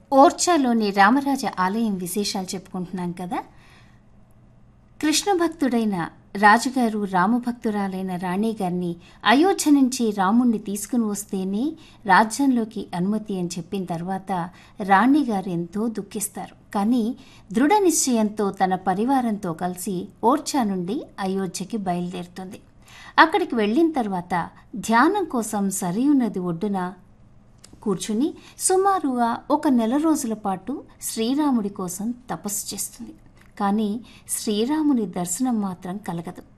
ఓర్చాలోని రామరాజ ఆలయం విశేషాలు చెప్పుకుంటున్నాం కదా కృష్ణ భక్తుడైన రాజుగారు రామభక్తురాలైన రాణి గారిని అయోధ్య నుంచి రాముణ్ణి తీసుకుని వస్తేనే రాజ్యంలోకి అనుమతి అని చెప్పిన తర్వాత రాణి గారు ఎంతో దుఃఖిస్తారు కానీ దృఢ నిశ్చయంతో తన పరివారంతో కలిసి ఓర్చా నుండి అయోధ్యకి బయలుదేరుతుంది అక్కడికి వెళ్ళిన తర్వాత ధ్యానం కోసం సరియు నది ఒడ్డున కూర్చుని సుమారుగా ఒక నెల రోజుల పాటు శ్రీరాముడి కోసం తపస్సు చేస్తుంది కానీ శ్రీరాముని దర్శనం మాత్రం కలగదు